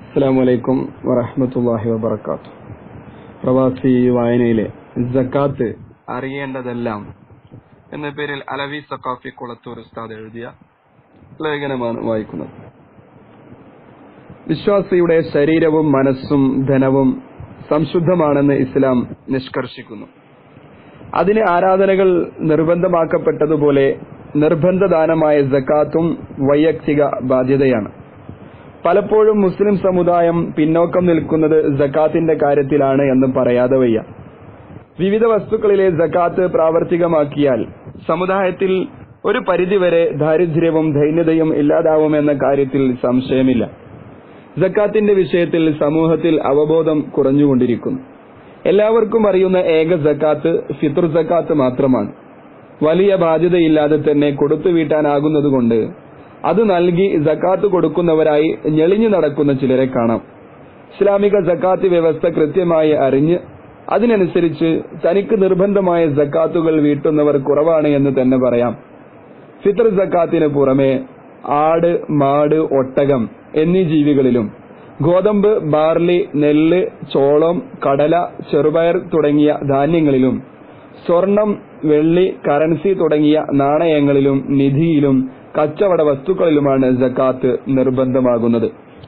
അസ്സാമലൈക്കും വറഹമത്തല്ലാഹി വബർക്കാത്തു പ്രവാസി വായനയിലെ ജക്കാത്ത് അറിയേണ്ടതെല്ലാം എന്ന പേരിൽ അലവി സക്കാഫി കുളത്തൂർ ഉസ്താദ് എഴുതിയ ലേഖനമാണ് വായിക്കുന്നത് വിശ്വാസിയുടെ ശരീരവും മനസ്സും ധനവും സംശുദ്ധമാണെന്ന് ഇസ്ലാം നിഷ്കർഷിക്കുന്നു അതിന് ആരാധനകൾ നിർബന്ധമാക്കപ്പെട്ടതുപോലെ നിർബന്ധദാനമായ ജക്കാത്തും വൈയക്തിക ബാധ്യതയാണ് പലപ്പോഴും മുസ്ലിം സമുദായം പിന്നോക്കം നിൽക്കുന്നത് ജക്കാത്തിന്റെ കാര്യത്തിലാണ് എന്ന് പറയാതെ വയ്യ വിവിധ വസ്തുക്കളിലെ ജക്കാത്ത് പ്രാവർത്തികമാക്കിയാൽ സമുദായത്തിൽ ഒരു പരിധിവരെ ദാരിദ്ര്യവും ദൈന്യതയും ഇല്ലാതാവുമെന്ന കാര്യത്തിൽ സംശയമില്ല ജക്കാത്തിന്റെ വിഷയത്തിൽ സമൂഹത്തിൽ അവബോധം കുറഞ്ഞുകൊണ്ടിരിക്കുന്നു എല്ലാവർക്കും അറിയുന്ന ഏക ജക്കാത്ത് ഫിത്തുർ ജക്കാത്ത് മാത്രമാണ് വലിയ ബാധ്യതയില്ലാതെ തന്നെ കൊടുത്തു വീട്ടാനാകുന്നതുകൊണ്ട് അത് നൽകി ജക്കാത്ത് കൊടുക്കുന്നവരായി ഞെളിഞ്ഞു നടക്കുന്ന ചിലരെ കാണാം ഇസ്ലാമിക ജക്കാത്ത് വ്യവസ്ഥ കൃത്യമായി അറിഞ്ഞ് അതിനനുസരിച്ച് തനിക്ക് നിർബന്ധമായ ജക്കാത്തുകൾ വീട്ടുന്നവർ കുറവാണ് എന്ന് തന്നെ പറയാം ഫിത്തർ ജക്കാത്തിന് പുറമെ ആട് മാട് ഒട്ടകം എന്നീ ജീവികളിലും ഗോതമ്പ് ബാർലി നെല്ല് ചോളം കടല ചെറുപയർ തുടങ്ങിയ ധാന്യങ്ങളിലും സ്വർണം വെള്ളി കറൻസി തുടങ്ങിയ നാണയങ്ങളിലും നിധിയിലും കച്ചവട വസ്തുക്കളിലുമാണ് ജക്കാത്ത് നിർബന്ധമാകുന്നത്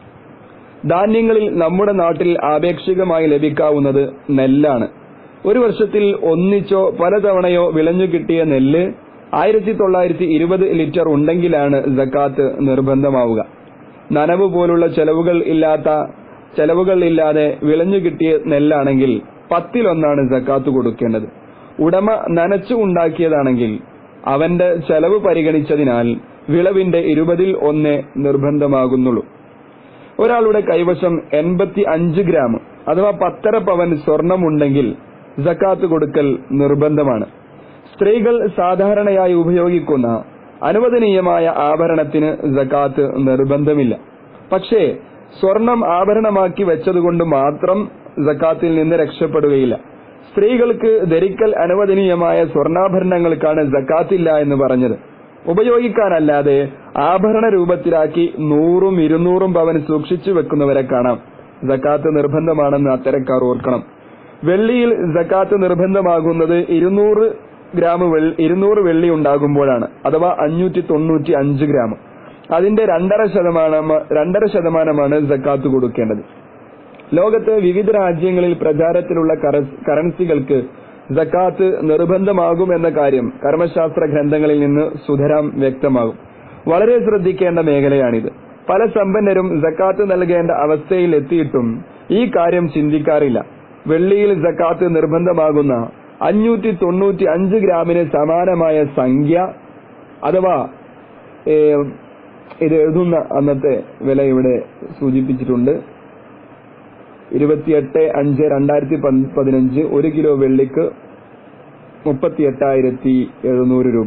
ധാന്യങ്ങളിൽ നമ്മുടെ നാട്ടിൽ ആപേക്ഷികമായി ലഭിക്കാവുന്നത് നെല്ലാണ് ഒരു വർഷത്തിൽ ഒന്നിച്ചോ പലതവണയോ വിളഞ്ഞു കിട്ടിയ നെല്ല് ആയിരത്തി തൊള്ളായിരത്തി ഇരുപത് ലിറ്റർ ഉണ്ടെങ്കിലാണ് ജക്കാത്ത് നിർബന്ധമാവുക നനവ് പോലുള്ള ചെലവുകൾ ഇല്ലാത്ത ചെലവുകൾ ഇല്ലാതെ വിളഞ്ഞു കിട്ടിയ നെല്ലാണെങ്കിൽ പത്തിലൊന്നാണ് ജക്കാത്ത് കൊടുക്കേണ്ടത് ഉടമ നനച്ചു ഉണ്ടാക്കിയതാണെങ്കിൽ അവന്റെ ചെലവ് പരിഗണിച്ചതിനാൽ വിളവിന്റെ ഇരുപതിൽ ഒന്ന് നിർബന്ധമാകുന്നുള്ളൂ ഒരാളുടെ കൈവശം എൺപത്തി അഞ്ച് ഗ്രാം അഥവാ പത്തര പവൻ സ്വർണമുണ്ടെങ്കിൽ ജക്കാത്ത് കൊടുക്കൽ നിർബന്ധമാണ് സ്ത്രീകൾ സാധാരണയായി ഉപയോഗിക്കുന്ന അനുവദനീയമായ ആഭരണത്തിന് ജക്കാത്ത് നിർബന്ധമില്ല പക്ഷേ സ്വർണം ആഭരണമാക്കി വെച്ചതുകൊണ്ട് മാത്രം ജക്കാത്തിൽ നിന്ന് രക്ഷപ്പെടുകയില്ല സ്ത്രീകൾക്ക് ധരിക്കൽ അനുവദനീയമായ സ്വർണ്ണാഭരണങ്ങൾക്കാണ് ജക്കാത്തില്ല എന്ന് പറഞ്ഞത് ഉപയോഗിക്കാനല്ലാതെ ആഭരണ രൂപത്തിലാക്കി നൂറും ഇരുന്നൂറും പവൻ സൂക്ഷിച്ചു വെക്കുന്നവരെ കാണാം ജക്കാത്ത് നിർബന്ധമാണെന്ന് അത്തരക്കാർ ഓർക്കണം വെള്ളിയിൽ ജക്കാത്ത് നിർബന്ധമാകുന്നത് ഇരുന്നൂറ് ഗ്രാം ഇരുന്നൂറ് വെള്ളി ഉണ്ടാകുമ്പോഴാണ് അഥവാ അഞ്ഞൂറ്റി തൊണ്ണൂറ്റി അഞ്ച് ഗ്രാം അതിന്റെ രണ്ടര ശതമാനം രണ്ടര ശതമാനമാണ് ജക്കാത്ത് കൊടുക്കേണ്ടത് ലോകത്ത് വിവിധ രാജ്യങ്ങളിൽ പ്രചാരത്തിലുള്ള കറൻസികൾക്ക് ജക്കാത്ത് നിർബന്ധമാകുമെന്ന കാര്യം കർമ്മശാസ്ത്ര ഗ്രന്ഥങ്ങളിൽ നിന്ന് സുധരാം വ്യക്തമാകും വളരെ ശ്രദ്ധിക്കേണ്ട മേഖലയാണിത് പല സമ്പന്നരും ജക്കാത്ത് നൽകേണ്ട അവസ്ഥയിൽ എത്തിയിട്ടും ഈ കാര്യം ചിന്തിക്കാറില്ല വെള്ളിയിൽ ജക്കാത്ത് നിർബന്ധമാകുന്ന അഞ്ഞൂറ്റി തൊണ്ണൂറ്റി അഞ്ച് ഗ്രാമിന് സമാനമായ സംഖ്യ അഥവാ ഇത് എഴുതുന്ന അന്നത്തെ വില ഇവിടെ സൂചിപ്പിച്ചിട്ടുണ്ട് ഇരുപത്തിയെട്ട് അഞ്ച് രണ്ടായിരത്തി പതിനഞ്ച് ഒരു കിലോ വെള്ളിക്ക് മുപ്പത്തി എട്ടായിരത്തി എഴുന്നൂറ് രൂപ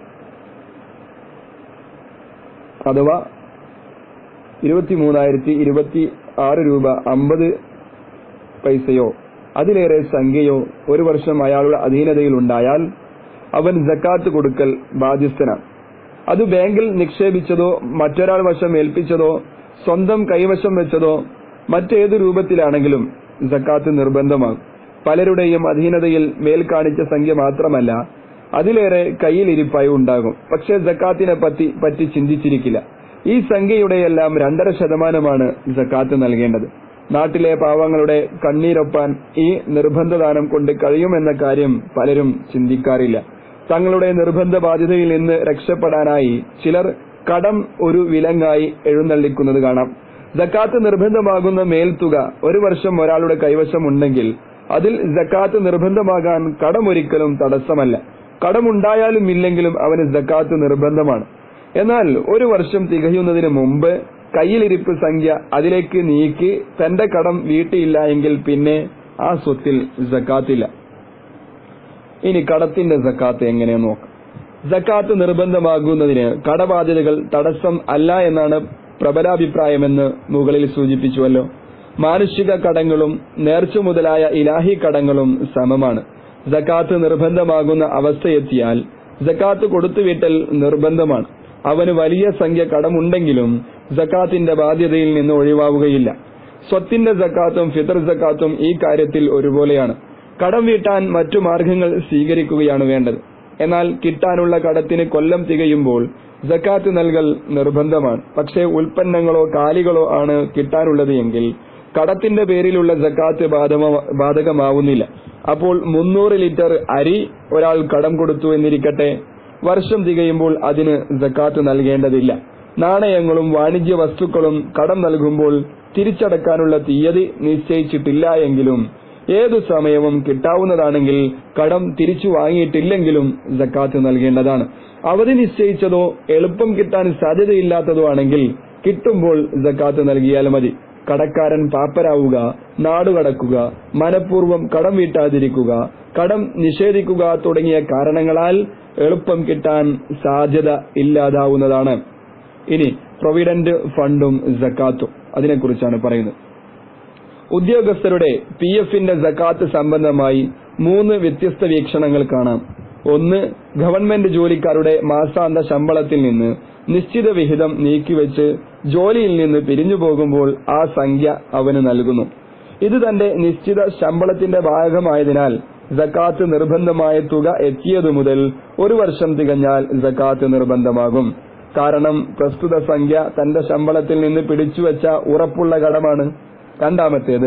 അഥവാ ഇരുപത്തി മൂന്നായിരത്തി ഇരുപത്തി ആറ് രൂപ അമ്പത് പൈസയോ അതിലേറെ സംഖ്യയോ ഒരു വർഷം അയാളുടെ അധീനതയിൽ ഉണ്ടായാൽ അവൻ ജക്കാത്ത് കൊടുക്കൽ ബാധ്യസ്ഥനാണ് അത് ബാങ്കിൽ നിക്ഷേപിച്ചതോ മറ്റൊരാൾ വശം ഏൽപ്പിച്ചതോ സ്വന്തം കൈവശം വെച്ചതോ മറ്റേതു രൂപത്തിലാണെങ്കിലും ജക്കാത്ത് നിർബന്ധമാകും പലരുടെയും അധീനതയിൽ മേൽ കാണിച്ച സംഖ്യ മാത്രമല്ല അതിലേറെ കയ്യിലിരിപ്പായി ഉണ്ടാകും പക്ഷെ ജക്കാത്തിനെ പറ്റി പറ്റി ചിന്തിച്ചിരിക്കില്ല ഈ സംഖ്യയുടെയെല്ലാം രണ്ടര ശതമാനമാണ് ജക്കാത്ത് നൽകേണ്ടത് നാട്ടിലെ പാവങ്ങളുടെ കണ്ണീരൊപ്പാൻ ഈ നിർബന്ധദാനം കൊണ്ട് കഴിയുമെന്ന കാര്യം പലരും ചിന്തിക്കാറില്ല തങ്ങളുടെ നിർബന്ധ ബാധ്യതയിൽ നിന്ന് രക്ഷപ്പെടാനായി ചിലർ കടം ഒരു വിലങ്ങായി എഴുന്നള്ളിക്കുന്നത് കാണാം ജക്കാത്ത് നിർബന്ധമാകുന്ന മേൽത്തുക ഒരു വർഷം ഒരാളുടെ കൈവശം ഉണ്ടെങ്കിൽ അതിൽ ജക്കാത്ത് നിർബന്ധമാകാൻ കടമൊരിക്കലും തടസ്സമല്ല കടമുണ്ടായാലും ഇല്ലെങ്കിലും അവന് ജക്കാത്ത് നിർബന്ധമാണ് എന്നാൽ ഒരു വർഷം തികയുന്നതിന് മുമ്പ് കയ്യിലിരിപ്പ് സംഖ്യ അതിലേക്ക് നീക്കി തന്റെ കടം വീട്ടിയില്ല എങ്കിൽ പിന്നെ ആ സ്വത്തിൽ ജക്കാത്തില്ല ഇനി കടത്തിന്റെ ജക്കാത്ത് എങ്ങനെ നോക്കാം ജക്കാത്ത് നിർബന്ധമാകുന്നതിന് കടബാധ്യതകൾ തടസ്സം അല്ല എന്നാണ് പ്രബലാഭിപ്രായമെന്ന് മുകളിൽ സൂചിപ്പിച്ചുവല്ലോ മാനുഷിക കടങ്ങളും നേർച്ച മുതലായ ഇലാഹി കടങ്ങളും സമമാണ് ജക്കാത്ത് നിർബന്ധമാകുന്ന അവസ്ഥയെത്തിയാൽ ജക്കാത്ത് കൊടുത്തുവിട്ടൽ നിർബന്ധമാണ് അവന് വലിയ സംഖ്യ കടമുണ്ടെങ്കിലും ജക്കാത്തിന്റെ ബാധ്യതയിൽ നിന്ന് ഒഴിവാവുകയില്ല സ്വത്തിന്റെ സക്കാത്തും ഫിത്തർ സക്കാത്തും ഈ കാര്യത്തിൽ ഒരുപോലെയാണ് കടം വീട്ടാൻ മറ്റു മാർഗങ്ങൾ സ്വീകരിക്കുകയാണ് വേണ്ടത് എന്നാൽ കിട്ടാനുള്ള കടത്തിന് കൊല്ലം തികയുമ്പോൾ ജക്കാത്ത് നൽകൽ നിർബന്ധമാണ് പക്ഷേ ഉൽപ്പന്നങ്ങളോ കാലികളോ ആണ് കിട്ടാനുള്ളത് എങ്കിൽ കടത്തിന്റെ പേരിലുള്ള ജക്കാത്ത് ബാധകമാവുന്നില്ല അപ്പോൾ മുന്നൂറ് ലിറ്റർ അരി ഒരാൾ കടം കൊടുത്തു എന്നിരിക്കട്ടെ വർഷം തികയുമ്പോൾ അതിന് ജക്കാത്ത് നൽകേണ്ടതില്ല നാണയങ്ങളും വാണിജ്യ വസ്തുക്കളും കടം നൽകുമ്പോൾ തിരിച്ചടക്കാനുള്ള തീയതി നിശ്ചയിച്ചിട്ടില്ല എങ്കിലും ഏതു സമയവും കിട്ടാവുന്നതാണെങ്കിൽ കടം തിരിച്ചു വാങ്ങിയിട്ടില്ലെങ്കിലും ജക്കാത്ത് നൽകേണ്ടതാണ് അവധി നിശ്ചയിച്ചതോ എളുപ്പം കിട്ടാൻ സാധ്യതയില്ലാത്തതോ ആണെങ്കിൽ കിട്ടുമ്പോൾ ജക്കാത്ത് നൽകിയാൽ മതി കടക്കാരൻ പാപ്പരാവുക നാടുകടക്കുക മനഃപൂർവ്വം കടം വീട്ടാതിരിക്കുക കടം നിഷേധിക്കുക തുടങ്ങിയ കാരണങ്ങളാൽ എളുപ്പം കിട്ടാൻ സാധ്യത ഇല്ലാതാവുന്നതാണ് ഇനി പ്രൊവിഡന്റ് ഫണ്ടും ജക്കാത്തും അതിനെക്കുറിച്ചാണ് പറയുന്നത് ഉദ്യോഗസ്ഥരുടെ പി എഫിന്റെ ജക്കാത്ത് സംബന്ധമായി മൂന്ന് വ്യത്യസ്ത വീക്ഷണങ്ങൾ കാണാം ഒന്ന് ഗവൺമെന്റ് ജോലിക്കാരുടെ മാസാന്ത ശമ്പളത്തിൽ നിന്ന് നിശ്ചിത വിഹിതം നീക്കിവെച്ച് ജോലിയിൽ നിന്ന് പിരിഞ്ഞു പോകുമ്പോൾ ആ സംഖ്യ അവന് നൽകുന്നു ഇത് തന്റെ നിശ്ചിത ശമ്പളത്തിന്റെ ഭാഗമായതിനാൽ ജക്കാത്ത് നിർബന്ധമായ തുക എത്തിയതു മുതൽ ഒരു വർഷം തികഞ്ഞാൽ ജക്കാത്ത് നിർബന്ധമാകും കാരണം പ്രസ്തുത സംഖ്യ തന്റെ ശമ്പളത്തിൽ നിന്ന് പിടിച്ചുവെച്ച ഉറപ്പുള്ള കടമാണ് രണ്ടാമത്തേത്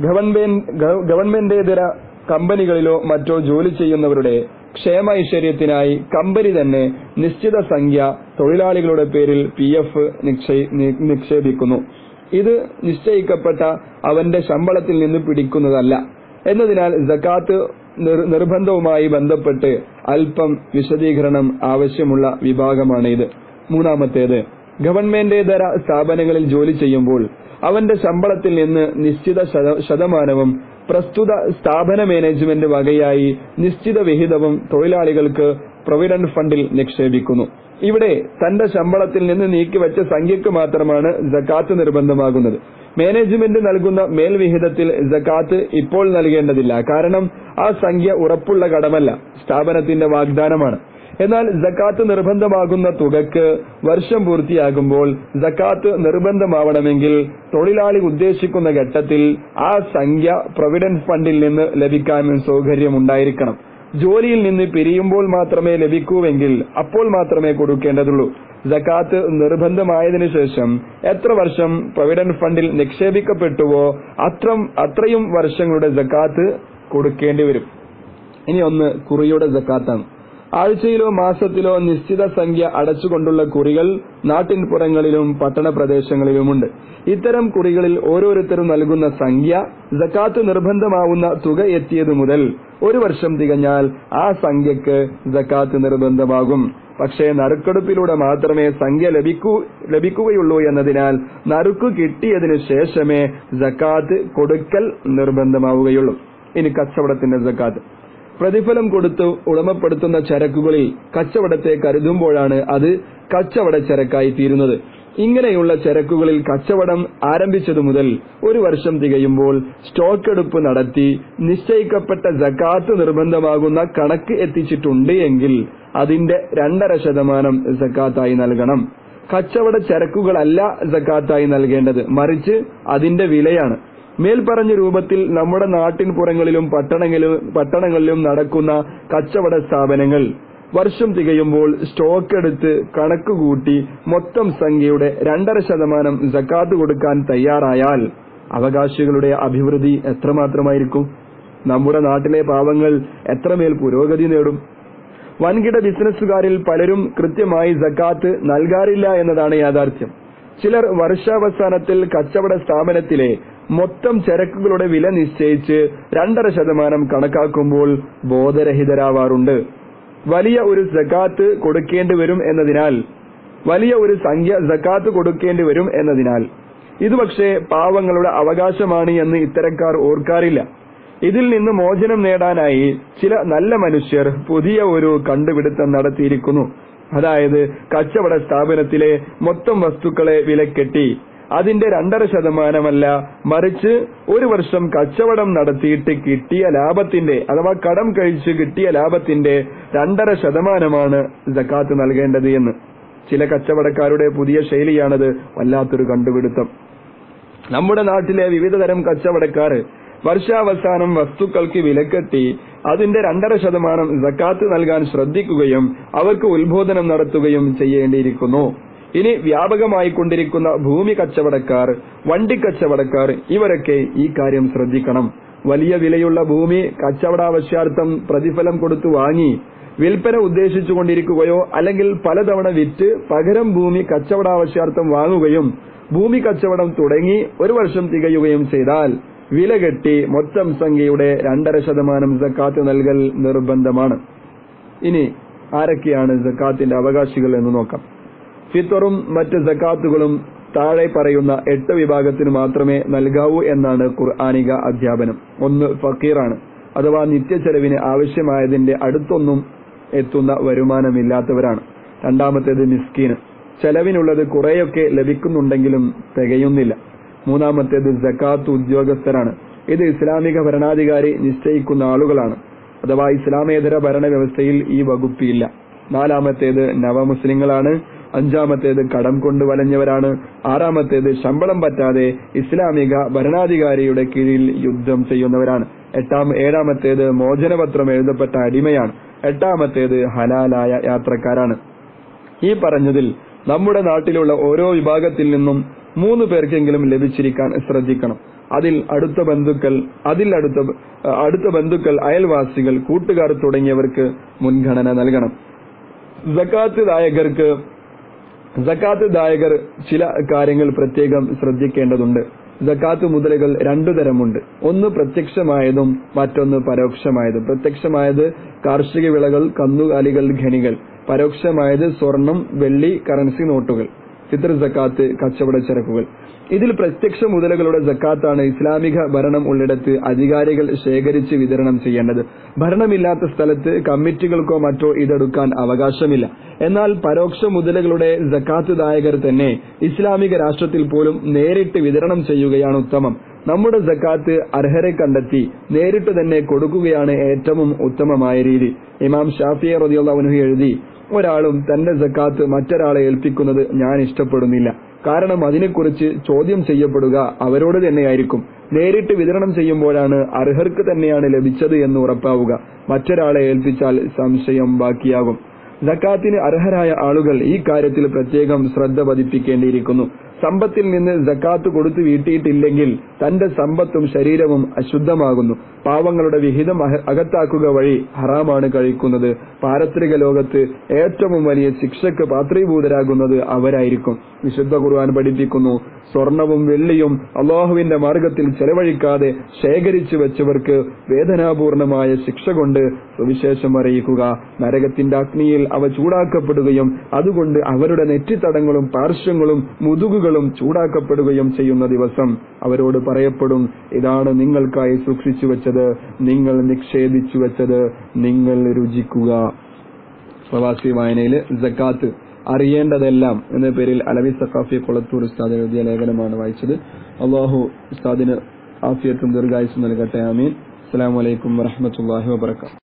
ഗവൺമെന്റേതര കമ്പനികളിലോ മറ്റോ ജോലി ചെയ്യുന്നവരുടെ ക്ഷേമ ഐശ്വര്യത്തിനായി കമ്പനി തന്നെ നിശ്ചിത സംഖ്യ തൊഴിലാളികളുടെ പേരിൽ പി എഫ് നിക്ഷേപിക്കുന്നു ഇത് നിശ്ചയിക്കപ്പെട്ട അവന്റെ ശമ്പളത്തിൽ നിന്ന് പിടിക്കുന്നതല്ല എന്നതിനാൽ ജക്കാത്ത് നിർബന്ധവുമായി ബന്ധപ്പെട്ട് അല്പം വിശദീകരണം ആവശ്യമുള്ള വിഭാഗമാണ് ഇത് മൂന്നാമത്തേത് ഗവൺമെന്റേതര സ്ഥാപനങ്ങളിൽ ജോലി ചെയ്യുമ്പോൾ അവന്റെ ശമ്പളത്തിൽ നിന്ന് നിശ്ചിത ശതമാനവും പ്രസ്തുത സ്ഥാപന മാനേജ്മെന്റ് വകയായി നിശ്ചിത വിഹിതവും തൊഴിലാളികൾക്ക് പ്രൊവിഡന്റ് ഫണ്ടിൽ നിക്ഷേപിക്കുന്നു ഇവിടെ തന്റെ ശമ്പളത്തിൽ നിന്ന് നീക്കിവെച്ച സംഖ്യക്ക് മാത്രമാണ് ജക്കാത്ത് നിർബന്ധമാകുന്നത് മാനേജ്മെന്റ് നൽകുന്ന മേൽവിഹിതത്തിൽ ജക്കാത്ത് ഇപ്പോൾ നൽകേണ്ടതില്ല കാരണം ആ സംഖ്യ ഉറപ്പുള്ള കടമല്ല സ്ഥാപനത്തിന്റെ വാഗ്ദാനമാണ് എന്നാൽ ജക്കാത്ത് നിർബന്ധമാകുന്ന തുകക്ക് വർഷം പൂർത്തിയാകുമ്പോൾ ജക്കാത്ത് നിർബന്ധമാവണമെങ്കിൽ തൊഴിലാളി ഉദ്ദേശിക്കുന്ന ഘട്ടത്തിൽ ആ സംഖ്യ പ്രൊവിഡന്റ് ഫണ്ടിൽ നിന്ന് ലഭിക്കാൻ സൗകര്യമുണ്ടായിരിക്കണം ജോലിയിൽ നിന്ന് പിരിയുമ്പോൾ മാത്രമേ ലഭിക്കൂവെങ്കിൽ അപ്പോൾ മാത്രമേ കൊടുക്കേണ്ടതുള്ളൂ ജക്കാത്ത് നിർബന്ധമായതിനു ശേഷം എത്ര വർഷം പ്രൊവിഡന്റ് ഫണ്ടിൽ നിക്ഷേപിക്കപ്പെട്ടുവോ അത്ര അത്രയും വർഷങ്ങളുടെ ജക്കാത്ത് കൊടുക്കേണ്ടി വരും ഇനി ഒന്ന് കുറിയുടെ ജക്കാത്താണ് ആഴ്ചയിലോ മാസത്തിലോ നിശ്ചിത സംഖ്യ അടച്ചുകൊണ്ടുള്ള കുറികൾ നാട്ടിൻപുറങ്ങളിലും പട്ടണ പ്രദേശങ്ങളിലുമുണ്ട് ഇത്തരം കുറികളിൽ ഓരോരുത്തരും നൽകുന്ന സംഖ്യ ജക്കാത്ത് നിർബന്ധമാവുന്ന തുക എത്തിയതു മുതൽ ഒരു വർഷം തികഞ്ഞാൽ ആ സംഖ്യക്ക് ജക്കാത്ത് നിർബന്ധമാകും പക്ഷേ നറുക്കെടുപ്പിലൂടെ മാത്രമേ സംഖ്യ ലഭിക്കൂ ലഭിക്കുകയുള്ളൂ എന്നതിനാൽ നറുക്കു കിട്ടിയതിനു ശേഷമേ ജക്കാത്ത് കൊടുക്കൽ നിർബന്ധമാവുകയുള്ളൂ ഇനി കച്ചവടത്തിന്റെ ജക്കാത്ത് പ്രതിഫലം കൊടുത്ത് ഉടമപ്പെടുത്തുന്ന ചരക്കുകളിൽ കച്ചവടത്തെ കരുതുമ്പോഴാണ് അത് കച്ചവട ചരക്കായി തീരുന്നത് ഇങ്ങനെയുള്ള ചരക്കുകളിൽ കച്ചവടം ആരംഭിച്ചതു മുതൽ ഒരു വർഷം തികയുമ്പോൾ സ്റ്റോക്ക് എടുപ്പ് നടത്തി നിശ്ചയിക്കപ്പെട്ട ജക്കാത്ത് നിർബന്ധമാകുന്ന കണക്ക് എത്തിച്ചിട്ടുണ്ട് എങ്കിൽ അതിന്റെ രണ്ടര ശതമാനം ജക്കാത്തായി നൽകണം കച്ചവട ചരക്കുകളല്ല ജക്കാത്തായി നൽകേണ്ടത് മറിച്ച് അതിന്റെ വിലയാണ് മേൽപ്പറഞ്ഞ രൂപത്തിൽ നമ്മുടെ നാട്ടിൻപുറങ്ങളിലും പട്ടണങ്ങളിലും പട്ടണങ്ങളിലും നടക്കുന്ന കച്ചവട സ്ഥാപനങ്ങൾ വർഷം തികയുമ്പോൾ സ്റ്റോക്ക് എടുത്ത് കണക്കുകൂട്ടി മൊത്തം സംഖ്യയുടെ രണ്ടര ശതമാനം ജക്കാത്ത് കൊടുക്കാൻ തയ്യാറായാൽ അവകാശികളുടെ അഭിവൃദ്ധി എത്രമാത്രമായിരിക്കും നമ്മുടെ നാട്ടിലെ പാവങ്ങൾ എത്രമേൽ പുരോഗതി നേടും വൻകിട ബിസിനസ്സുകാരിൽ പലരും കൃത്യമായി ജക്കാത്ത് നൽകാറില്ല എന്നതാണ് യാഥാർത്ഥ്യം ചിലർ വർഷാവസാനത്തിൽ കച്ചവട സ്ഥാപനത്തിലെ മൊത്തം ചരക്കുകളുടെ വില നിശ്ചയിച്ച് രണ്ടര ശതമാനം കണക്കാക്കുമ്പോൾ ബോധരഹിതരാവാറുണ്ട് വലിയ ഒരു ജക്കാത്ത് കൊടുക്കേണ്ടി വരും എന്നതിനാൽ വലിയ ഒരു സംഖ്യ ജക്കാത്ത് കൊടുക്കേണ്ടി വരും എന്നതിനാൽ ഇത് പക്ഷേ പാവങ്ങളുടെ അവകാശമാണ് എന്ന് ഇത്തരക്കാർ ഓർക്കാറില്ല ഇതിൽ നിന്ന് മോചനം നേടാനായി ചില നല്ല മനുഷ്യർ പുതിയ ഒരു കണ്ടുപിടുത്തം നടത്തിയിരിക്കുന്നു അതായത് കച്ചവട സ്ഥാപനത്തിലെ മൊത്തം വസ്തുക്കളെ വിലക്കെട്ടി അതിന്റെ രണ്ടര ശതമാനമല്ല മറിച്ച് ഒരു വർഷം കച്ചവടം നടത്തിയിട്ട് കിട്ടിയ ലാഭത്തിന്റെ അഥവാ കടം കഴിച്ച് കിട്ടിയ ലാഭത്തിന്റെ രണ്ടര ശതമാനമാണ് ജക്കാത്ത് നൽകേണ്ടത് എന്ന് ചില കച്ചവടക്കാരുടെ പുതിയ ശൈലിയാണത് വല്ലാത്തൊരു കണ്ടുപിടുത്തം നമ്മുടെ നാട്ടിലെ വിവിധതരം കച്ചവടക്കാർ വർഷാവസാനം വസ്തുക്കൾക്ക് വിലക്കെട്ടി അതിന്റെ രണ്ടര ശതമാനം സക്കാത്ത് നൽകാൻ ശ്രദ്ധിക്കുകയും അവർക്ക് ഉത്ബോധനം നടത്തുകയും ചെയ്യേണ്ടിയിരിക്കുന്നു ഇനി വ്യാപകമായി കൊണ്ടിരിക്കുന്ന ഭൂമി കച്ചവടക്കാർ വണ്ടി കച്ചവടക്കാർ ഇവരൊക്കെ ഈ കാര്യം ശ്രദ്ധിക്കണം വലിയ വിലയുള്ള ഭൂമി കച്ചവടാവശ്യാർത്ഥം പ്രതിഫലം കൊടുത്തു വാങ്ങി വിൽപ്പന ഉദ്ദേശിച്ചുകൊണ്ടിരിക്കുകയോ അല്ലെങ്കിൽ പലതവണ വിറ്റ് പകരം ഭൂമി കച്ചവടാവശ്യാർത്ഥം വാങ്ങുകയും ഭൂമി കച്ചവടം തുടങ്ങി ഒരു വർഷം തികയുകയും ചെയ്താൽ വില കെട്ടി മൊത്തം സംഖ്യയുടെ രണ്ടര ശതമാനം സക്കാത്ത് നൽകൽ നിർബന്ധമാണ് ഇനി ആരൊക്കെയാണ് സക്കാത്തിന്റെ അവകാശികൾ എന്ന് നോക്കാം ഫിത്തറും മറ്റ് സക്കാത്തുകളും താഴെ പറയുന്ന എട്ട് വിഭാഗത്തിന് മാത്രമേ നൽകാവൂ എന്നാണ് ഖുർആാനിക അധ്യാപനം ഒന്ന് ഫക്കീറാണ് അഥവാ നിത്യച്ചെലവിന് ആവശ്യമായതിന്റെ അടുത്തൊന്നും എത്തുന്ന വരുമാനമില്ലാത്തവരാണ് രണ്ടാമത്തേത് മിസ്കീന് ചെലവിനുള്ളത് കുറെയൊക്കെ ലഭിക്കുന്നുണ്ടെങ്കിലും തികയുന്നില്ല മൂന്നാമത്തേത് ജക്കാത്ത് ഉദ്യോഗസ്ഥരാണ് ഇത് ഇസ്ലാമിക ഭരണാധികാരി നിശ്ചയിക്കുന്ന ആളുകളാണ് അഥവാ ഇസ്ലാമേതര ഭരണ വ്യവസ്ഥയിൽ ഈ വകുപ്പില്ല നാലാമത്തേത് നവമുസ്ലിങ്ങളാണ് അഞ്ചാമത്തേത് കടം കൊണ്ട് വലഞ്ഞവരാണ് ആറാമത്തേത് ശമ്പളം പറ്റാതെ ഇസ്ലാമിക ഭരണാധികാരിയുടെ കീഴിൽ യുദ്ധം ചെയ്യുന്നവരാണ് എട്ടാം ഏഴാമത്തേത് മോചനപത്രം എഴുതപ്പെട്ട അടിമയാണ് എട്ടാമത്തേത് ഹലാലായ യാത്രക്കാരാണ് ഈ പറഞ്ഞതിൽ നമ്മുടെ നാട്ടിലുള്ള ഓരോ വിഭാഗത്തിൽ നിന്നും മൂന്ന് പേർക്കെങ്കിലും ലഭിച്ചിരിക്കാൻ ശ്രദ്ധിക്കണം അതിൽ അടുത്ത ബന്ധുക്കൾ അതിൽ അടുത്ത അടുത്ത ബന്ധുക്കൾ അയൽവാസികൾ കൂട്ടുകാർ തുടങ്ങിയവർക്ക് മുൻഗണന നൽകണം സക്കാത്ത് ദായകർക്ക് സക്കാത്ത് ദായകർ ചില കാര്യങ്ങൾ പ്രത്യേകം ശ്രദ്ധിക്കേണ്ടതുണ്ട് സക്കാത്ത് മുതലുകൾ രണ്ടു തരമുണ്ട് ഒന്ന് പ്രത്യക്ഷമായതും മറ്റൊന്ന് പരോക്ഷമായതും പ്രത്യക്ഷമായത് കാർഷിക വിളകൾ കന്നുകാലികൾ ഖനികൾ പരോക്ഷമായത് സ്വർണം വെള്ളി കറൻസി നോട്ടുകൾ ഫിത്തർ സക്കാത്ത് കച്ചവട ചരക്കുകൾ ഇതിൽ പ്രത്യക്ഷ മുതലുകളുടെ സക്കാത്താണ് ഇസ്ലാമിക ഭരണം ഉള്ളിടത്ത് അധികാരികൾ ശേഖരിച്ച് വിതരണം ചെയ്യേണ്ടത് ഭരണമില്ലാത്ത സ്ഥലത്ത് കമ്മിറ്റികൾക്കോ മറ്റോ ഇതെടുക്കാൻ അവകാശമില്ല എന്നാൽ പരോക്ഷ മുതലുകളുടെ സക്കാത്ത് ദായകർ തന്നെ ഇസ്ലാമിക രാഷ്ട്രത്തിൽ പോലും നേരിട്ട് വിതരണം ചെയ്യുകയാണ് ഉത്തമം നമ്മുടെ സക്കാത്ത് അർഹരെ കണ്ടെത്തി നേരിട്ട് തന്നെ കൊടുക്കുകയാണ് ഏറ്റവും ഉത്തമമായ രീതി ഇമാം ഷാഫിയ റതിയുള്ളവനു എഴുതി ഒരാളും തന്റെ സക്കാത്ത് മറ്റൊരാളെ ഏൽപ്പിക്കുന്നത് ഞാൻ ഇഷ്ടപ്പെടുന്നില്ല കാരണം അതിനെക്കുറിച്ച് ചോദ്യം ചെയ്യപ്പെടുക അവരോട് തന്നെയായിരിക്കും നേരിട്ട് വിതരണം ചെയ്യുമ്പോഴാണ് അർഹർക്ക് തന്നെയാണ് ലഭിച്ചത് എന്ന് ഉറപ്പാവുക മറ്റൊരാളെ ഏൽപ്പിച്ചാൽ സംശയം ബാക്കിയാകും സക്കാത്തിന് അർഹരായ ആളുകൾ ഈ കാര്യത്തിൽ പ്രത്യേകം ശ്രദ്ധ പതിപ്പിക്കേണ്ടിയിരിക്കുന്നു സമ്പത്തിൽ നിന്ന് ജക്കാത്ത് കൊടുത്തു വീട്ടിയിട്ടില്ലെങ്കിൽ തന്റെ സമ്പത്തും ശരീരവും അശുദ്ധമാകുന്നു പാവങ്ങളുടെ വിഹിതം അഹ- അകത്താക്കുക വഴി ഹറാമാണ് കഴിക്കുന്നത് പാരത്രിക ലോകത്ത് ഏറ്റവും വലിയ ശിക്ഷക്ക് പാത്രീഭൂതരാകുന്നത് അവരായിരിക്കും വിശുദ്ധ ഖുർആൻ പഠിപ്പിക്കുന്നു സ്വർണവും വെള്ളിയും അള്ളാഹുവിന്റെ മാർഗത്തിൽ ചെലവഴിക്കാതെ ശേഖരിച്ചു വെച്ചവർക്ക് വേദനാപൂർണമായ ശിക്ഷ കൊണ്ട് സുവിശേഷം അറിയിക്കുക നരകത്തിന്റെ അഗ്നിയിൽ അവ ചൂടാക്കപ്പെടുകയും അതുകൊണ്ട് അവരുടെ നെറ്റിത്തടങ്ങളും പാർശ്വങ്ങളും മുതുകുകളും ചൂടാക്കപ്പെടുകയും ചെയ്യുന്ന ദിവസം അവരോട് പറയപ്പെടും ഇതാണ് നിങ്ങൾക്കായി സൂക്ഷിച്ചു വെച്ചത് നിങ്ങൾ നിക്ഷേപിച്ചു വെച്ചത് നിങ്ങൾ രുചിക്കുക പ്രവാസി വായനയിൽ ജക്കാത്ത് അറിയേണ്ടതെല്ലാം എന്ന പേരിൽ അലവി സഖാഫി കൊളത്തൂർ ഉസ്താദ് എഴുതിയ ലേഖനമാണ് വായിച്ചത് അള്ളാഹു ഉസ്താദിന് ആഫിയത്തും ദീർഘായുസും നൽകട്ടെ ആമീൻ അസ്സലാമു അലൈക്കും വറഹ്മത്തുള്ളാഹി വബറകാതുഹു